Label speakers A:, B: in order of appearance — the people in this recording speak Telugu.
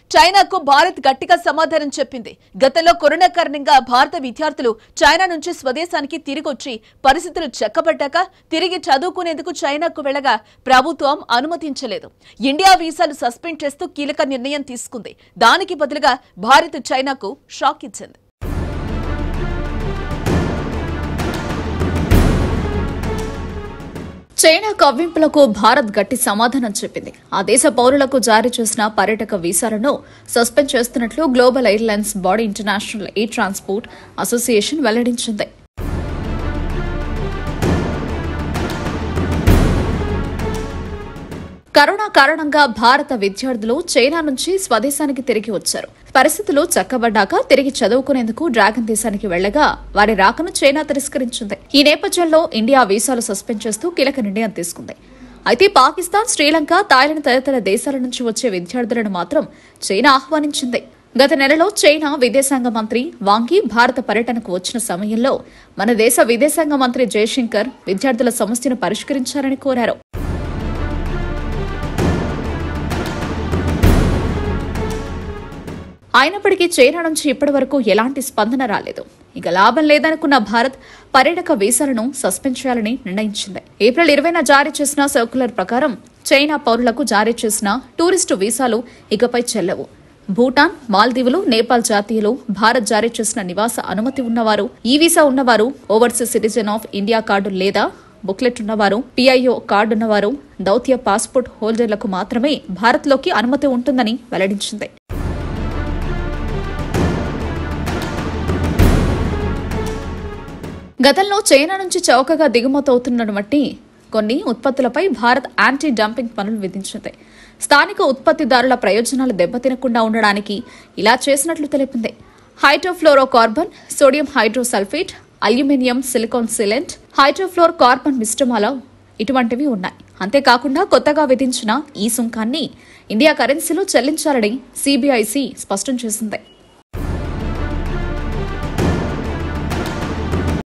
A: చైనాకు భారత్ గట్టిగా సమాధానం చెప్పింది గతంలో కరోనా కారణంగా భారత విద్యార్థులు చైనా నుంచి స్వదేశానికి తిరిగొచ్చి పరిస్థితులు చక్కబడ్డాక తిరిగి చదువుకునేందుకు చైనాకు వెళ్లగా ప్రభుత్వం అనుమతించలేదు ఇండియా వీసాలు సస్పెండ్ చేస్తూ కీలక నిర్ణయం తీసుకుంది దానికి బదులుగా భారత్ చైనాకు షాక్ ఇచ్చింది
B: చైనా కవ్వింపులకు భారత్ గట్టి సమాధానం చెప్పింది ఆ దేశ పౌరులకు జారీ చేసిన పర్యాటక వీసాలను సస్పెండ్ చేస్తున్నట్లు global airlines body international air transport association వెల్లడించింది కరోనా కారణంగా భారత విద్యార్థులు చైనా నుంచి స్వదేశానికి తిరిగి వచ్చారు పరిస్థితులు చక్కబడ్డాక తిరిగి చదువుకునేందుకు డ్రాగన్ దేశానికి వెళ్లగా వారి రాకను చైనా తిరస్కరించింది ఈ నేపథ్యంలో ఇండియా వీసాలు సస్పెండ్ చేస్తూ కీలక నిర్ణయం తీసుకుంది అయితే పాకిస్తాన్ శ్రీలంక థాయిలాండ్ తదితర దేశాల నుంచి వచ్చే విద్యార్థులను మాత్రం చైనా ఆహ్వానించింది గత నెలలో చైనా విదేశాంగ మంత్రి వాంగి భారత పర్యటనకు వచ్చిన సమయంలో మన దేశ విదేశాంగ మంత్రి జయశంకర్ విద్యార్థుల సమస్యను పరిష్కరించాలని కోరారు అయినప్పటికీ చైనా నుంచి ఇప్పటి వరకు ఎలాంటి స్పందన రాలేదు ఇక లాభం లేదనుకున్న భారత్ పర్యాటక వీసాలను సస్పెండ్ చేయాలని నిర్ణయించింది ఏప్రిల్ ఇరవైన జారీ చేసిన సర్క్యులర్ ప్రకారం చైనా పౌరులకు జారీ చేసిన టూరిస్టు వీసాలు ఇకపై చెల్లవు భూటాన్ మాల్దీవులు నేపాల్ జాతీయులు భారత్ జారీ చేసిన నివాస అనుమతి ఉన్నవారు ఈ వీసా ఉన్నవారు overseas citizen of India card లేదా బుక్లెట్ ఉన్నవారు పిఐఓ కార్డు ఉన్నవారు దౌత్య పాస్పోర్ట్ హోల్డర్లకు మాత్రమే భారత్లోకి అనుమతి ఉంటుందని వెల్లడించింది గతంలో చైనా నుంచి చౌకగా దిగుమతి అవుతున్న బట్టి కొన్ని ఉత్పత్తులపై భారత్ యాంటీ డంపింగ్ పనులు విధించింది స్థానిక ఉత్పత్తిదారుల ప్రయోజనాలు దెబ్బతినకుండా ఉండడానికి ఇలా చేసినట్లు తెలిపింది hydrofluoro carbon sodium hydrosulphate aluminium silicon sealant hydrofluoro carbon మిశ్రమాలు ఇటువంటివి ఉన్నాయి అంతేకాకుండా కొత్తగా విధించిన ఈ సుంకాన్ని ఇండియా కరెన్సీలో చెల్లించాలని సిబిఐసి స్పష్టం చేసింది